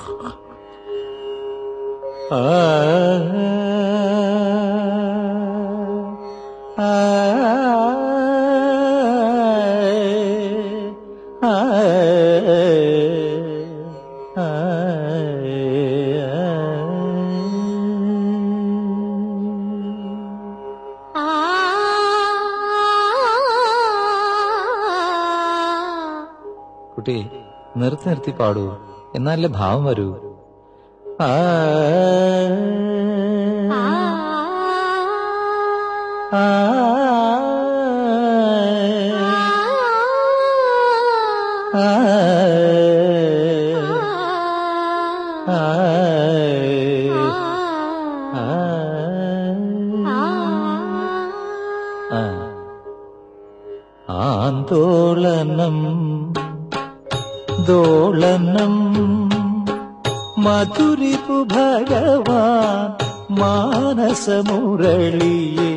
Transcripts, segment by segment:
ആ ആ ആ കുട്ടി നിർത്തി നിർത്തി പാടൂ എന്നാലേ ഭാവം വരൂ ആ ആ ആ ആ ആ ആ ആന്തോളനം ദോളനം മധുരിപു ഭഗവാൻ മാനസമുരളിയെ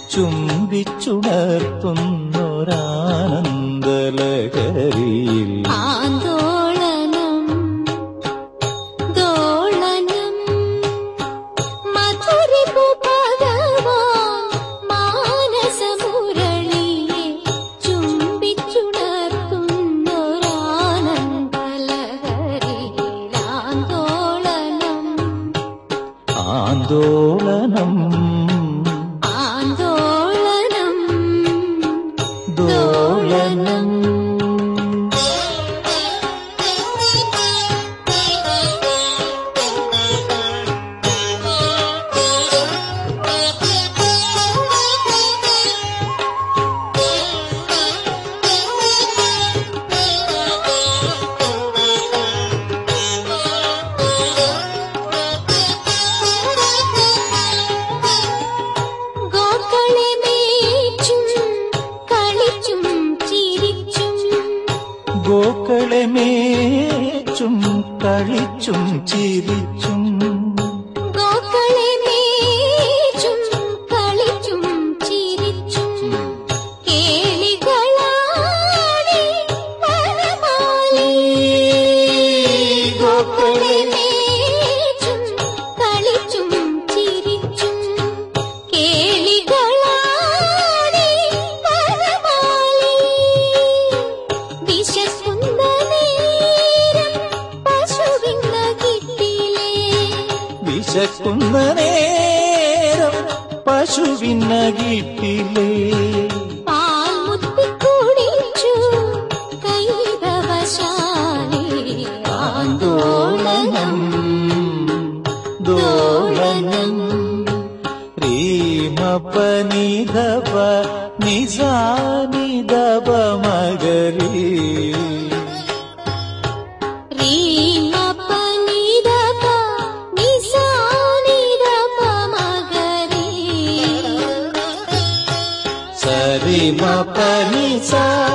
ചുംബിച്ചുണർത്തുന്നൊരാനന്ദലഹരിയിൽ ആന്തോളനം ദോളനം മധുരിപു ഭഗവാൻ മാനസമുരളിയെ ചുംബിച്ചുണർത്തുന്നൊരാനന്ദലഹരിയിൽ ആന്തോളനം ആന്തോളനം ആന്തോളനം ദോളനം ഗോക്കളെ മേച്ചും കളിച്ചും ചിരിച്ചും ഗോക്കളെ മേച്ചും കളിച്ചും ചിരിച്ചും ഗോക്കളെ മേച്ചും കളിച്ചും ചിരിച്ചും കേളികളാടി വനമാലി ഗോക്കളെ മേച്ചും കളിച്ചും ചിരിച്ചും കേളികളാടി വനമാലി വിശക്കുന്ന നേരം പശുവിന്ന കിട്ടിലേ വിശക്കുന്ന നേരം പശുവിന കിട്ടിലേ പാൽ മുത്തി കുടിച്ചു കൈതവശാലി ആന്തോളനം ദോളനം രീമപനിധപ നിസാനിധപ മകരീ റീമപനിദപ നിസാനിദപ മഗരി സരിമ പനിസ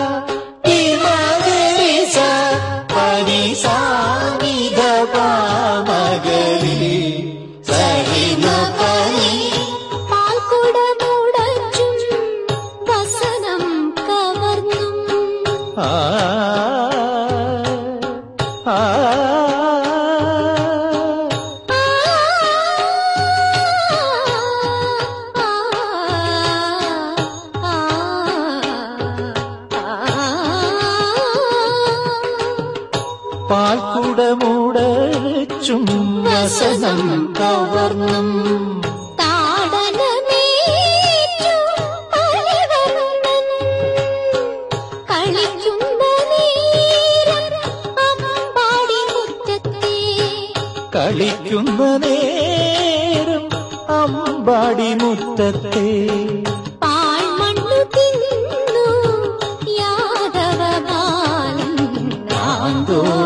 ഇമകരിസ പനിസ നിധപ മകരീ സരിമ പനി പാൽക്കുടമുടച്ചും വസനം കവർന്നും ആ ആ പാൽക്കുടമുടച്ചും വസനം കവർന്നും താടനമേറ്റു പരിവർണ്ണൻ കളിക്കുന്ന നേരം അമ്പാടി മുറ്റത്തെ കളിക്കുന്ന നേരം അമ്പാടി മുറ്റത്തെ പാഴ്മണ്ണു തിന്നു യാദവ ബാലൻ ആന്തോ